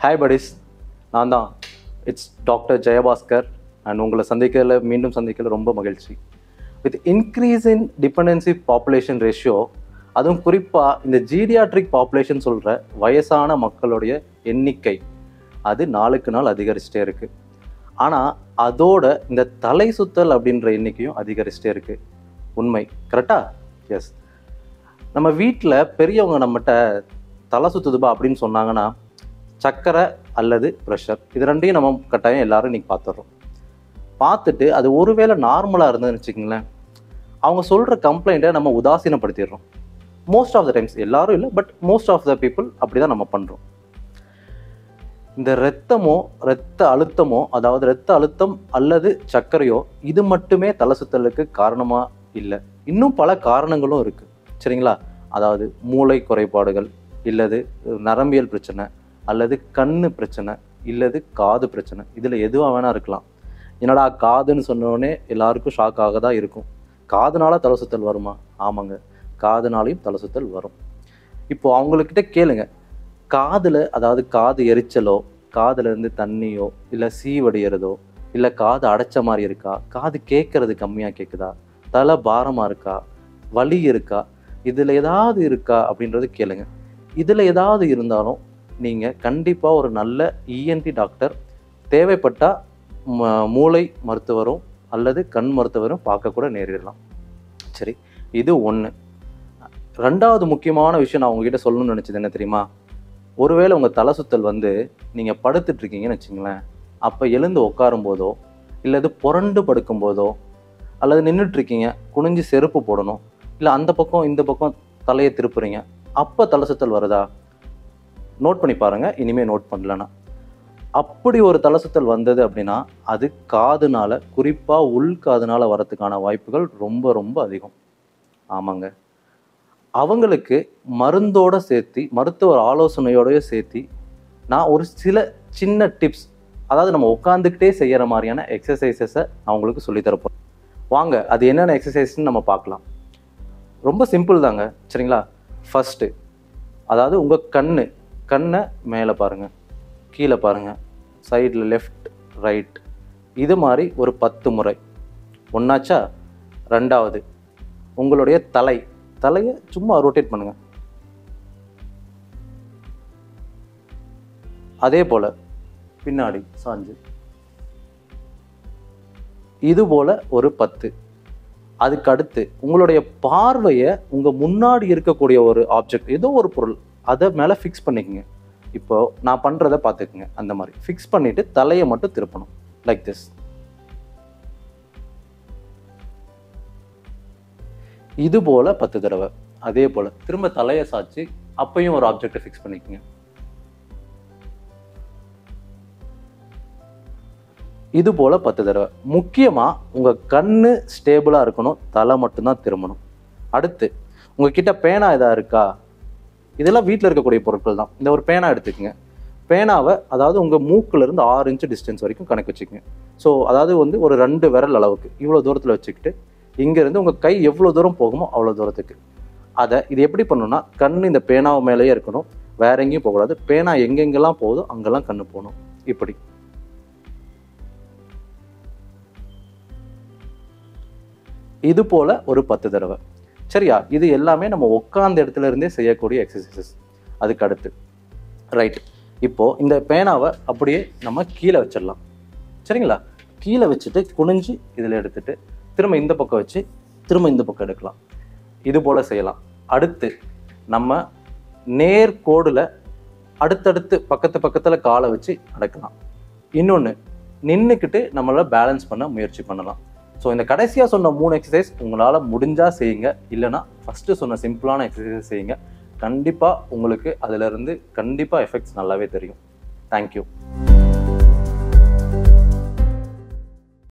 hi buddies நான் தான் it's doctor Jayabaskar and உங்களை சந்திக்கிறதுல மீண்டும் சந்திக்கிறதுல ரொம்ப மகிழ்ச்சி with increase in dependency population ratio அதுவும் குறிப்பாக இந்த ஜீரியாட்ரிக் பாப்புலேஷன் சொல்கிற வயசான மக்களுடைய எண்ணிக்கை அது நாளுக்கு நாள் அதிகரிச்சுட்டே இருக்குது ஆனால் அதோட இந்த தலை சுத்தல் அப்படின்ற எண்ணிக்கையும் அதிகரிச்சுட்டே இருக்குது உண்மை கரெக்டா எஸ் நம்ம வீட்டில் பெரியவங்க நம்மகிட்ட தலை சுத்துதுபா அப்படின்னு சொன்னாங்கன்னா சர்க்கரை அல்லது ப்ரெஷர் இது ரெண்டையும் நம்ம கட்டாயம் எல்லாரும் இன்னைக்கு பார்த்துடுறோம் பார்த்துட்டு அது ஒருவேளை நார்மலாக இருந்ததுன்னு வச்சுக்கங்களேன் அவங்க சொல்கிற கம்ப்ளைண்ட்டை நம்ம உதாசீனப்படுத்திடுறோம் மோஸ்ட் ஆஃப் த டைம்ஸ் எல்லாரும் இல்லை but most of the people அப்படி தான் நம்ம பண்ணுறோம் இந்த இரத்தமோ இரத்த அழுத்தமோ அதாவது இரத்த அழுத்தம் அல்லது சர்க்கரையோ இது மட்டுமே தலை சுத்தலுக்கு காரணமாக இல்லை இன்னும் பல காரணங்களும் இருக்குது சரிங்களா அதாவது மூளை குறைபாடுகள் இல்லது நரம்பியல் பிரச்சனை அல்லது கண்ணு பிரச்சனை இல்லது காது பிரச்சனை இதில் எதுவாக வேணா இருக்கலாம் என்னடா காதுன்னு சொன்னோடனே எல்லாருக்கும் ஷாக் ஆக தான் இருக்கும் காதுனால தலை சுத்தல் வருமா ஆமாங்க காதுனாலையும் தலை சுத்தல் வரும் இப்போ அவங்கக்கிட்ட கேளுங்க காதில் அதாவது காது எரிச்சலோ காதுல இருந்து தண்ணியோ இல்லை சீவடிகிறதோ இல்லை காது அடைச்ச மாதிரி இருக்கா காது கேட்கறது கம்மியாக கேட்குதா தலை பாரமாக இருக்கா வலி இருக்கா இதில் ஏதாவது இருக்கா அப்படின்றது கேளுங்க இதில் ஏதாவது இருந்தாலும் நீங்கள் கண்டிப்பாக ஒரு நல்ல இஎன்டி டாக்டர் தேவைப்பட்டால் மூளை மருத்துவரும் அல்லது கண் மருத்துவரும் பார்க்க கூட நேரிடலாம் சரி இது ஒன்று ரெண்டாவது முக்கியமான விஷயம் நான் உங்ககிட்ட சொல்லணும்னு நினச்சது என்ன தெரியுமா ஒருவேளை உங்கள் தலை சுத்தல் வந்து நீங்கள் படுத்துட்டு இருக்கீங்கன்னு வச்சுங்களேன் அப்போ எழுந்து உட்காரும் போதோ இல்லது புரண்டு படுக்கும் போதோ அல்லது நின்றுட்டு இருக்கீங்க குனிஞ்சு செருப்பு போடணும் இல்லை அந்த பக்கம் இந்த பக்கம் தலையை திருப்புறீங்க அப்போ தலை சுத்தல் வருதா நோட் பண்ணி பாருங்க இனிமே நோட் பண்ணலன்னா அப்படி ஒரு தலை சுத்தல் வந்தது அப்படின்னா அது காதுனால குறிப்பாக உள் காதுனால வரதுக்கான வாய்ப்புகள் ரொம்ப ரொம்ப அதிகம் ஆமாங்க அவங்களுக்கு மருந்தோட சேர்த்து மருத்துவர் ஆலோசனையோடய சேர்த்து நான் ஒரு சில சின்ன டிப்ஸ் அதாவது நம்ம உட்காந்துக்கிட்டே செய்கிற மாதிரியான எக்ஸசைசஸை நான் உங்களுக்கு சொல்லித்தரப்போம் வாங்க அது என்னென்ன எக்ஸசைஸ்ன்னு நம்ம பார்க்கலாம் ரொம்ப சிம்பிள் தாங்க சரிங்களா ஃபஸ்ட்டு அதாவது உங்கள் கண்ணு கண்ணை மேலே பாருங்கள் கீழே பாருங்கள் சைடில் லெஃப்ட் ரைட் இது மாதிரி ஒரு பத்து முறை ஒன்றாச்சா ரெண்டாவது உங்களுடைய தலை தலையை சும்மா ரொட்டேட் பண்ணுங்க அதே போல் பின்னாடி சாஞ்சு இது போல் ஒரு பத்து அதுக்கு அடுத்து உங்களுடைய பார்வையை உங்கள் முன்னாடி இருக்கக்கூடிய ஒரு ஆப்ஜெக்ட் ஏதோ ஒரு பொருள் அதை மேலே ஃபிக்ஸ் பண்ணிக்கங்க இப்போ நான் பண்ணுறதை பார்த்துக்குங்க அந்த மாதிரி ஃபிக்ஸ் பண்ணிவிட்டு தலையை மட்டும் திருப்பணும் லைக் திஸ் இது போல் பத்து தடவை அதே போல் திரும்ப தலையை சாய்ச்சி அப்பையும் ஒரு ஆப்ஜெக்டை ஃபிக்ஸ் பண்ணிக்கங்க இது போல் பத்து தடவை முக்கியமாக உங்கள் கண்ணு ஸ்டேபிளாக இருக்கணும் தலை மட்டும்தான் திரும்பணும் அடுத்து உங்ககிட்ட பேனா எதா இருக்கா இதெல்லாம் வீட்டில் இருக்கக்கூடிய பொருட்கள் தான் இந்த ஒரு பேனா எடுத்துக்கங்க பேனாவை அதாவது உங்கள் மூக்குலேருந்து ஆறு இன்ச்சு டிஸ்டன்ஸ் வரைக்கும் கணக்கு வச்சுக்கோங்க ஸோ அதாவது வந்து ஒரு ரெண்டு விரல் அளவுக்கு இவ்வளோ தூரத்தில் வச்சுக்கிட்டு இங்கேருந்து உங்கள் கை எவ்வளோ தூரம் போகுமோ அவ்வளோ தூரத்துக்கு அதை இது எப்படி பண்ணணும்னா கண் இந்த பேனாவை மேலேயே இருக்கணும் வேற எங்கேயும் போகக்கூடாது பேனா எங்கெங்கெல்லாம் போகுதோ அங்கெல்லாம் கண்ணு போகணும் இப்படி இது போல் ஒரு பத்து தடவை சரியா இது எல்லாமே நம்ம உட்காந்த இடத்துல இருந்தே செய்யக்கூடிய எக்ஸசைசஸ் அதுக்கு அடுத்து ரைட் இப்போது இந்த பேனாவை அப்படியே நம்ம கீழே வச்சிடலாம் சரிங்களா கீழே வச்சுட்டு குனிஞ்சு இதில் எடுத்துட்டு திரும்ப இந்த பக்கம் வச்சு திரும்ப இந்த பக்கம் எடுக்கலாம் இது போல் செய்யலாம் அடுத்து நம்ம நேர் கோடில் அடுத்தடுத்து பக்கத்து பக்கத்தில் காலை வச்சு நடக்கலாம் இன்னொன்று நின்றுக்கிட்டு நம்மளால பேலன்ஸ் பண்ண முயற்சி பண்ணலாம் ஸோ இந்த கடைசியாக சொன்ன மூணு எக்ஸசைஸ் உங்களால் முடிஞ்சால் செய்யுங்க இல்லைனா ஃபஸ்ட்டு சொன்ன சிம்பிளான எக்ஸசைஸ் செய்யுங்க கண்டிப்பாக உங்களுக்கு அதிலிருந்து கண்டிப்பாக எஃபெக்ட்ஸ் நல்லாவே தெரியும் தேங்க்யூ